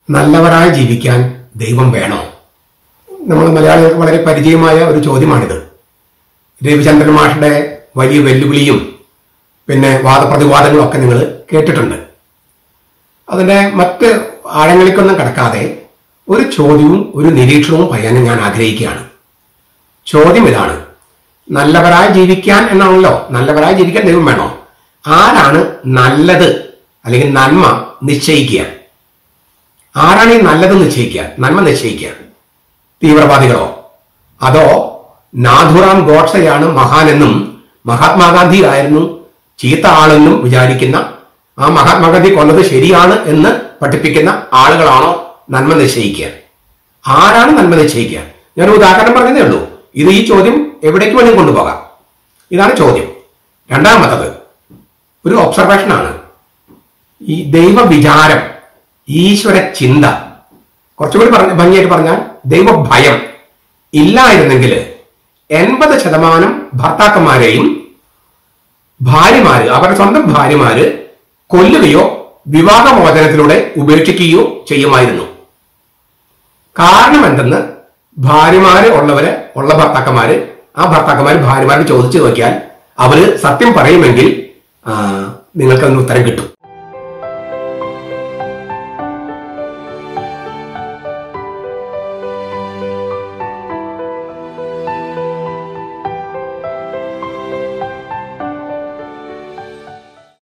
നല്ലവരായി ജീവിക്കാൻ ദൈവം വേണോ നമ്മൾ മലയാളികൾക്ക് വളരെ പരിചയമായ ഒരു ചോദ്യമാണിത് രവിചന്ദ്രൻ മാഷയുടെ വലിയ വെല്ലുവിളിയും പിന്നെ വാദപ്രതിവാദങ്ങളും ഒക്കെ നിങ്ങൾ കേട്ടിട്ടുണ്ട് അതിന്റെ മറ്റ് ആഴങ്ങളിലേക്കൊന്നും കടക്കാതെ ഒരു ചോദ്യവും ഒരു നിരീക്ഷണവും പറയാൻ ഞാൻ ആഗ്രഹിക്കുകയാണ് ചോദ്യം ഇതാണ് നല്ലവരായി ജീവിക്കാൻ എന്നാണല്ലോ നല്ലവരായി ജീവിക്കാൻ ദൈവം വേണോ ആരാണ് നല്ലത് അല്ലെങ്കിൽ നന്മ നിശ്ചയിക്കുക ആരാണ് ഈ നല്ലത് നിശ്ചയിക്കുക നന്മ നിശ്ചയിക്കുക തീവ്രവാദികളോ അതോ നാഥുറാം ഗോഡ്സെയാണ് മഹാനെന്നും മഹാത്മാഗാന്ധി ആയിരുന്നു ചീത്ത ആളെന്നും വിചാരിക്കുന്ന ആ മഹാത്മാഗാന്ധി കൊന്നത് ശരിയാണ് എന്ന് പഠിപ്പിക്കുന്ന ആളുകളാണോ നന്മ നിശ്ചയിക്കുക ആരാണ് നന്മ നിശ്ചയിക്കുക ഞാൻ ഉദാഹരണം പറഞ്ഞതേ ഉള്ളൂ ഇത് ഈ ചോദ്യം എവിടേക്ക് വേണമെങ്കിൽ കൊണ്ടുപോകാം ഇതാണ് ചോദ്യം രണ്ടാമത്തത് ഒരു ഒബ്സർവേഷനാണ് ഈ ദൈവവിചാരം ഈശ്വര ചിന്ത കുറച്ചുകൂടി പറഞ്ഞ ഭംഗിയായിട്ട് പറഞ്ഞാൽ ദൈവഭയം ഇല്ലായിരുന്നെങ്കിൽ എൺപത് ശതമാനം ഭർത്താക്കന്മാരെയും ഭാര്യമാര് അവരുടെ സ്വന്തം ഭാര്യമാര് കൊല്ലുകയോ വിവാഹമോചനത്തിലൂടെ ഉപേക്ഷിക്കുകയോ ചെയ്യുമായിരുന്നു കാരണം എന്തെന്ന് ഭാര്യമാര് ഉള്ളവര് ഉള്ള ഭർത്താക്കന്മാര് ആ ഭർത്താക്കന്മാര് ഭാര്യമാരോട് ചോദിച്ചു നോക്കിയാൽ അവര് സത്യം പറയുമെങ്കിൽ ആ, നിങ്ങൾക്ക് അതിന് ഉത്തരം കിട്ടും